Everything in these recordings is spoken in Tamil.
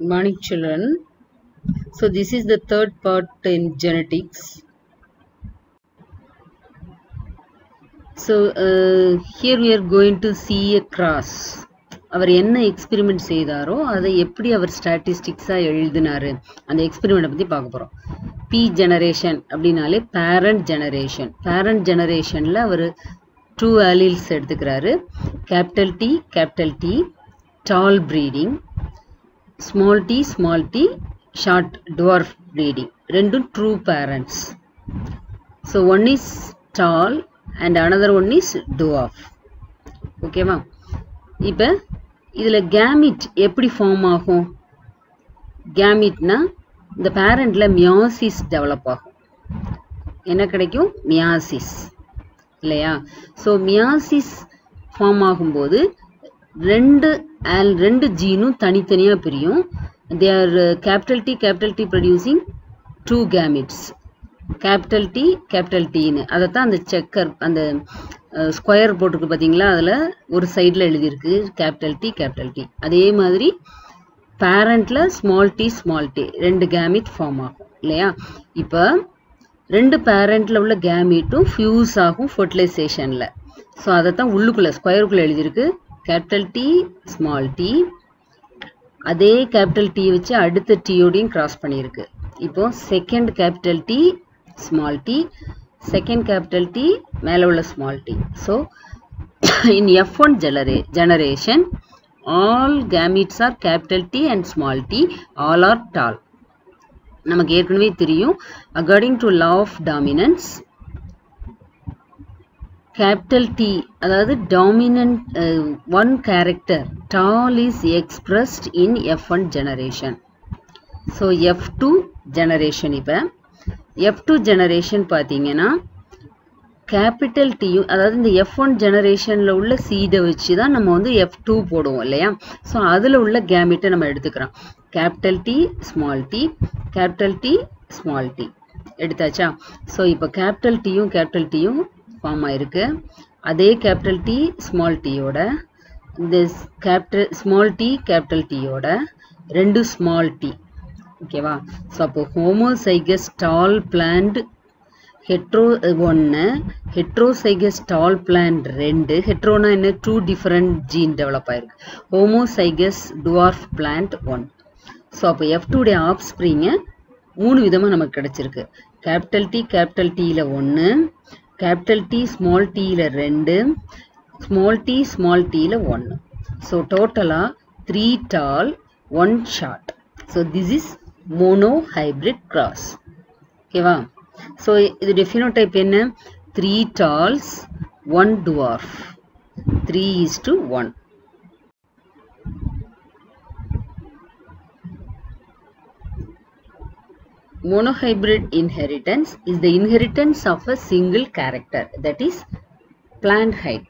Good morning, children. So, this is the third part in genetics. So, uh, here we are going to see a cross. அவர் என்ன எக்ஸ்பெரிமெண்ட் செய்தாரோ அதை எப்படி அவர் ஸ்டாட்டிஸ்டிக்ஸாக எழுதினாரு அந்த எக்ஸ்பெரிமெண்ட்டை பற்றி பார்க்க போகிறோம் பி ஜெனரேஷன் அப்படின்னாலே பேரண்ட் ஜெனரேஷன் பேரண்ட் ஜெனரேஷனில் அவர் டூ அலீல்ஸ் எடுத்துக்கிறாரு capital T capital T tall breeding small T small T short dwarf breeding ரெண்டும் true parents so one is tall and another one is dwarf ஓகேவா இப்போ இதில் கேமிட் எப்படி ஃபார்ம் ஆகும் கேமிட்னா இந்த பேரண்டில் மியாசிஸ் டெவலப் ஆகும் என்ன கிடைக்கும் மியாசிஸ் இல்லையா ஸோ மியாசிஸ் ஃபார்ம் ஆகும்போது ரெண்டு ஆல் ரெண்டு ஜீனும் தனித்தனியாக பிரியும் they are capital T capital T producing two gametes capital T capital டின்னு அதைத்தான் அந்த செக்கர் அந்த ஸ்கொயர் போட்டிருக்கு பார்த்தீங்களா அதில் ஒரு சைடில் எழுதியிருக்கு கேபிட்டல் டி கேபிட்டல் டி அதே மாதிரி பேரண்ட்டில் ஸ்மால் டி ஸ்மால் டி ரெண்டு கேமிட் ஃபார்ம் ஆகும் இல்லையா இப்போ ரெண்டு பேரண்ட்டில் உள்ள கேமிட்டும் ஃபியூஸ் ஆகும் ஃபர்டிலைசேஷனில் ஸோ அதை தான் உள்ளுக்குள்ளே ஸ்கொயருக்குள்ளே எழுதியிருக்கு கேபிட்டல் டி ஸ்மால் டி அதே கேபிட்டல் டி வச்சு அடுத்த டீயோடையும் கிராஸ் பண்ணியிருக்கு இப்போ second capital T small T second capital T மேலே உள்ள small T so in F one genera generation all gametes are capital T and small T all are tall நமக்கு ஏற்கனவே தெரியும் according to law of dominance capital T அதாவது dominant one character tall is expressed in F one generation so F two generation இப்போ எஃப் டூ ஜெனரேஷன் பார்த்தீங்கன்னா கேபிட்டல் டியும் அதாவது இந்த எஃப் ஒன் ஜெனரேஷனில் உள்ள சீடை வச்சு தான் நம்ம வந்து எஃப் டூ போடுவோம் இல்லையா ஸோ அதில் உள்ள கேமிட்டை நம்ம எடுத்துக்கிறோம் capital T small T capital T small T எடுத்தாச்சா ஸோ இப்போ கேபிட்டல் டியும் கேபிட்டல் டியும் ஃபார்ம் ஆயிருக்கு அதே கேபிட்டல் டி ஸ்மால் டீயோட இந்த கேபிட்டல் ஸ்மால் டி கேபிட்டல் டீயோட ரெண்டு ஸ்மால் டி ஓகேவா ஸோ அப்போ ஹோமோசைகஸ் டால் பிளான்ட் ஹெட்ரோ ஒன்று ஹெட்ரோசைகஸ் டால் பிளான்ட் ரெண்டு ஹெட்ரோனா என்ன டூ டிஃப்ரெண்ட் ஜீன் டெவலப் ஆயிருக்கு homozygous dwarf plant one so அப்போ எஃப் டூடைய ஆஃப் ஸ்ப்ரிங்கை மூணு விதமாக நமக்கு கிடச்சிருக்கு கேபிட்டல் டி கேபிட்டல் டியில் ஒன்று கேபிட்டல் டி ஸ்மால் டியில் ரெண்டு ஸ்மால் டி ஸ்மால் டியில் ஒன்று ஸோ டோட்டலாக three tall one short so this is monohybrid cross ஓகேவா ஸோ இது டெஃபினோடைப் என்ன three talls one dwarf three is to one monohybrid inheritance is the inheritance of a single character that is plant height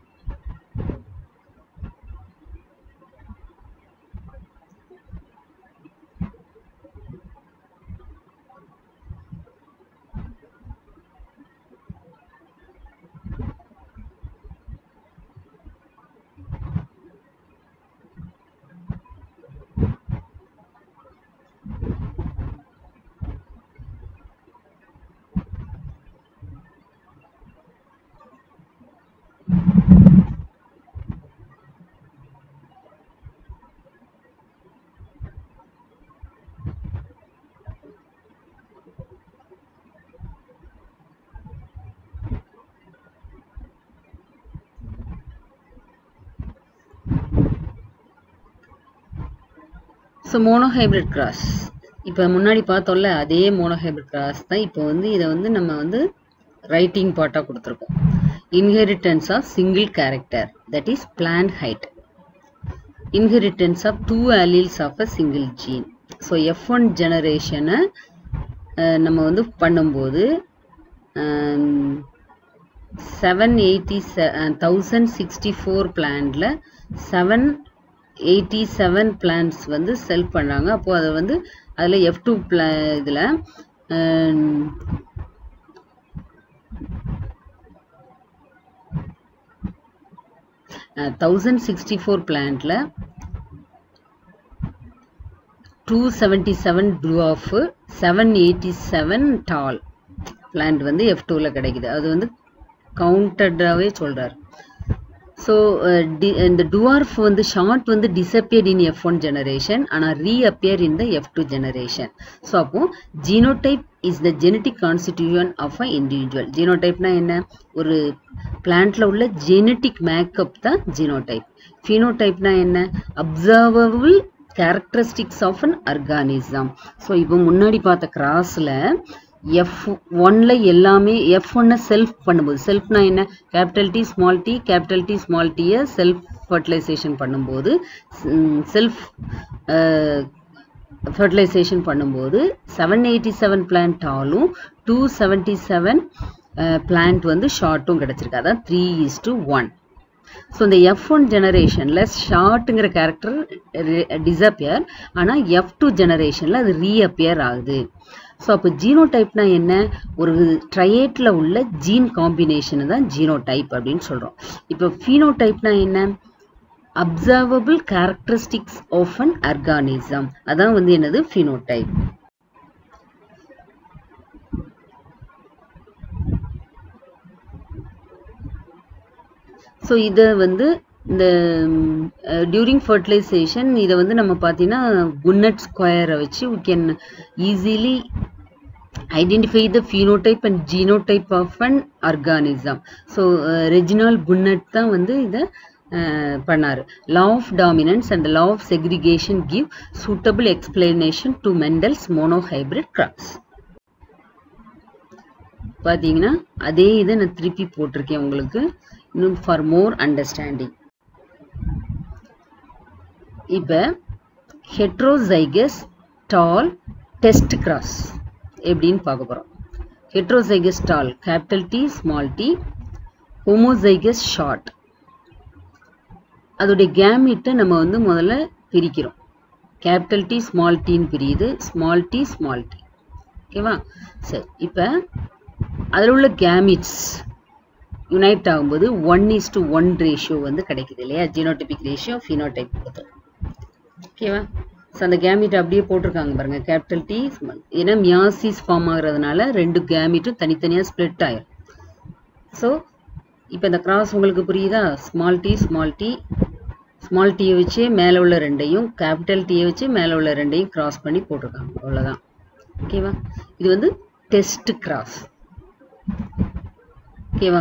so monohybrid cross இப்போ முன்னாடி பார்த்தோம்ல அதே மோனோஹைப்ரிட் கிராஸ் தான் இப்போ வந்து இதை வந்து நம்ம வந்து ரைட்டிங் பார்ட்டாக கொடுத்துருக்கோம் inheritance of single character that is plant height inheritance of two alleles of a single gene so F one ஜெனரேஷனை நம்ம வந்து பண்ணும்போது செவன் எயிட்டி செ தௌசண்ட் சிக்ஸ்டி ஃபோர் பிளான்ல செவன் எயிட்டி செவன் பிளான்ஸ் வந்து செல் பண்ணாங்க அப்போது அதை வந்து அதில் எஃப் டூ பிளா இதில் தௌசண்ட் சிக்ஸ்டி ஃபோர் பிளான்ட்டில் two seventy seven dwarf seven eighty seven tall plant வந்து எஃப் டூவில் கிடைக்குது அது வந்து கவுண்டடாகவே சொல்கிறார் ஸோ இந்த டுவார்ஃப் வந்து ஷார்ட் வந்து disappeared in F one generation ஆனால் reappear in the F two generation so அப்போ genotype is the genetic constitution of a individual ஜீனோடைப்னா என்ன ஒரு பிளான்ட்ல உள்ள ஜெனட்டிக் மேக்கப் தான் ஜீனோடைப் ஃபினோடைப்னா என்ன observable characteristics of an organism so இப்போ முன்னாடி பார்த்த கிராஸில் எஃப் ஒன்ல எல்லாமே எஃப் ஒன்னை செல்ஃப் பண்ணும்போது செல்ஃப்னா என்ன capital T small T capital T small டியை செல்ஃப் ஃபர்டிலைசேஷன் பண்ணும்போது செல்ஃப் ஃபர்டிலைசேஷன் பண்ணும்போது செவன் எயிட்டி செவன் பிளான்ட் ஆலும் டூ செவன்ட்டி செவன் பிளான்ட் வந்து ஷார்ட்டும் கிடச்சிருக்கு அதான் three is to one so இந்த எஃப் ஒன் ஜெனரேஷனில் ஷார்ட்டுங்கிற கேரக்டர் டிசப்பியர் ஆனால் எஃப் டூ ஜெனரேஷனில் அது ரீஅப்பியர் ஆகுது ஸோ அப்போ ஜீனோடைப்னா என்ன ஒரு ட்ரையேட்டில் உள்ள ஜீன் காம்பினேஷனை தான் ஜீனோடைப் அப்படின்னு சொல்கிறோம் இப்போ ஃபீனோடைப்னா என்ன observable characteristics of an organism அதான் வந்து என்னது ஃபீனோடைப் ஸோ இதை வந்து இந்த டியூரிங் ஃபர்டிலைசேஷன் இதை வந்து நம்ம பார்த்தீங்கன்னா குன்னட் ஸ்கொயரை வச்சு we can easily identify the phenotype and genotype of an organism so Reginald Punnett தான் வந்து இதை பண்ணார் law of dominance and law of segregation give suitable explanation to Mendel's monohybrid crosses பார்த்தீங்கன்னா அதே இதை நான் திருப்பி போட்டிருக்கேன் உங்களுக்கு இன்னும் ஃபார் மோர் அண்டர்ஸ்டாண்டிங் இப்போ ஹெட்ரோசைகஸ் டால் டெஸ்ட் கிராஸ் எப்படின்னு பார்க்க போகிறோம் heterozygous tall capital T small T homozygous short அதோடைய கேமிட்டை நம்ம வந்து முதல்ல பிரிக்கிறோம் கேபிட்டல் டி ஸ்மால் டின்னு பிரியுது ஸ்மால் டி ஸ்மால் டி ஓகேவா சரி இப்போ அதில் உள்ள கேமிட்ஸ் யுனைட் ஆகும்போது one is to one ratio வந்து கிடைக்குது இல்லையா ஜீனோடைபிக் ரேஷியோ ஃபினோடைப் கொடுத்து ஓகேவா ஸோ அந்த கேமிட் அப்படியே போட்டிருக்காங்க பாருங்க கேபிட்டல் டி ஏன்னா மியாசிஸ் ஃபார்ம் ஆகுறதுனால ரெண்டு கேமிட்டும் தனித்தனியாக ஸ்ப்ளிட் ஆயிரும் ஸோ இப்போ இந்த கிராஸ் உங்களுக்கு புரியுதா small T small T small டீயை வச்சு மேலே உள்ள ரெண்டையும் கேபிட்டல் டீயை வச்சு மேலே உள்ள ரெண்டையும் கிராஸ் பண்ணி போட்டிருக்காங்க அவ்வளோதான் ஓகேவா இது வந்து டெஸ்ட் கிராஸ் ஓகேவா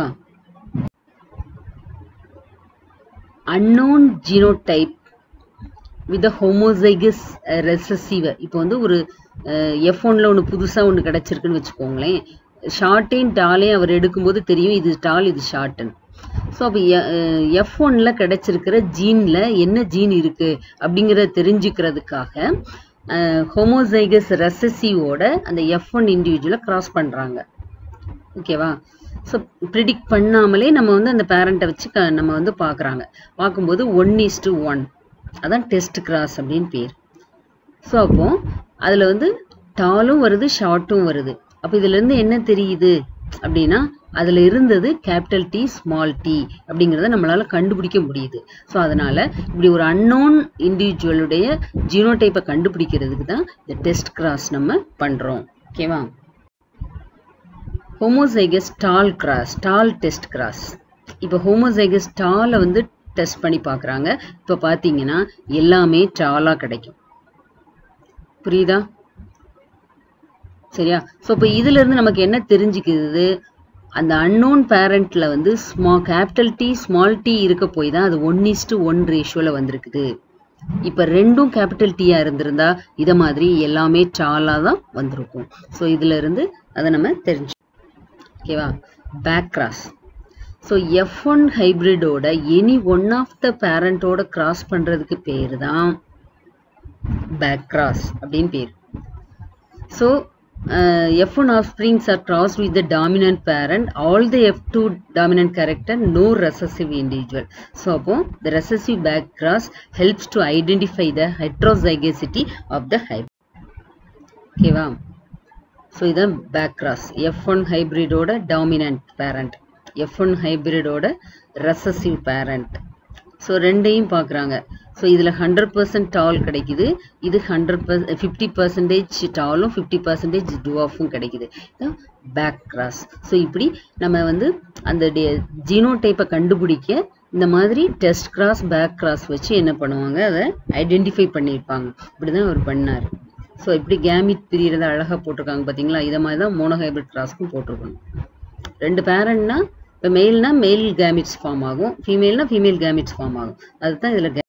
unknown genotype with homozygous recessive இப்போ வந்து ஒரு எஃப் ஒன்ல ஒன்று புதுசாக ஒன்று கிடச்சிருக்குன்னு வச்சுக்கோங்களேன் ஷார்ட்டையும் டாலையும் அவர் எடுக்கும்போது தெரியும் இது டால் இது ஷார்ட்டுன்னு ஸோ அப்போ எஃப் ஒன்ல கிடைச்சிருக்கிற ஜீனில் என்ன ஜீன் இருக்கு அப்படிங்கிறத தெரிஞ்சுக்கிறதுக்காக ஹோமோசைகஸ் ரெசசிவோட அந்த எஃப் ஒன் இண்டிவிஜுவலை கிராஸ் பண்ணுறாங்க ஓகேவா ஸோ ப்ரிடிக்ட் பண்ணாமலே நம்ம வந்து அந்த பேரண்ட்டை வச்சு க நம்ம வந்து பார்க்குறாங்க பார்க்கும்போது ஒன் இஸ் டு ஒன் அதான் டெஸ்ட் கிராஸ் அப்படின்னு பேர் ஸோ அப்போ அதில் வந்து டாலும் வருது ஷார்ட்டும் வருது அப்போ இதுலேருந்து என்ன தெரியுது அப்படின்னா அதில் இருந்தது கேபிட்டல் டி ஸ்மால் டி அப்படிங்கிறத நம்மளால் கண்டுபிடிக்க முடியுது ஸோ அதனால் இப்படி ஒரு அன்னோன் இண்டிவிஜுவலுடைய ஜீனோடைப்பை கண்டுபிடிக்கிறதுக்கு தான் இந்த டெஸ்ட் கிராஸ் நம்ம பண்ணுறோம் ஓகேவா homozygous tall cross tall test cross இப்போ ஹோமோசைகஸ் டாலை வந்து டெஸ்ட் பண்ணி பார்க்குறாங்க இப்போ பார்த்தீங்கன்னா எல்லாமே டாலாக கிடைக்கும் புரியுதா சரியா ஸோ இப்போ இதுலேருந்து நமக்கு என்ன தெரிஞ்சுக்குது அந்த அன்னோன் பேரண்ட்ல வந்து ஸ்மா கேபிட்டல் டி ஸ்மால் டி இருக்க போய் தான் அது ஒன் இஸ் டு ஒன் ரேஷியோவில் வந்திருக்குது இப்போ ரெண்டும் கேபிட்டல் டீயாக இருந்திருந்தா இதை மாதிரி எல்லாமே டாலாக தான் வந்திருக்கும் ஸோ இதுல இருந்து அதை நம்ம தெரிஞ்சு ஓகேவா back cross so F one ஹைப்ரிடோட எனி ஒன் ஆஃப் த பேரண்டோட கிராஸ் பண்ணுறதுக்கு பேர் தான் பேக் கிராஸ் அப்படின்னு பேர் so F1 offsprings are crossed with the dominant parent, all the F2 dominant character, no recessive individual. So, அப்போ the recessive back cross helps to identify the heterozygosity of the hybrid. ஓகேவா ஸோ இதான் பேக் கிராஸ் எஃப் ஒன் ஹைப்ரிடோட டாமினன்ட் பேரண்ட் எஃப் ஒன் ஹைப்ரிடோட ரெசசிவ் பேரண்ட் ஸோ ரெண்டையும் பார்க்குறாங்க ஸோ இதில் ஹண்ட்ரட் பர்சன்ட் டால் கிடைக்குது இது ஹண்ட்ரட் பர் ஃபிஃப்டி பர்சன்டேஜ் டாலும் ஃபிஃப்டி பர்சன்டேஜ் டுவாஃபும் கிடைக்குது பேக் கிராஸ் ஸோ இப்படி நம்ம வந்து அந்த ஜீனோடைப்பை கண்டுபிடிக்க இந்த மாதிரி டெஸ்ட் கிராஸ் பேக் கிராஸ் வச்சு என்ன பண்ணுவாங்க அதை ஐடென்டிஃபை பண்ணியிருப்பாங்க இப்படி தான் அவர் பண்ணார் ஸோ இப்படி கேமிட் பிரியறத அழகாக போட்டிருக்காங்க பார்த்தீங்களா இதை மாதிரி தான் மோனோஹைபிரிட் கிராஸ்க்கும் போட்டிருக்கணும் ரெண்டு பேரண்ட்னா இப்போ மெயில்னா மெயில் கேமிட்ஸ் ஃபார்ம் ஆகும் ஃபீமேல்னா ஃபீமேல் கேமிட்ஸ் ஃபார்ம் ஆகும் அதுதான் இதில்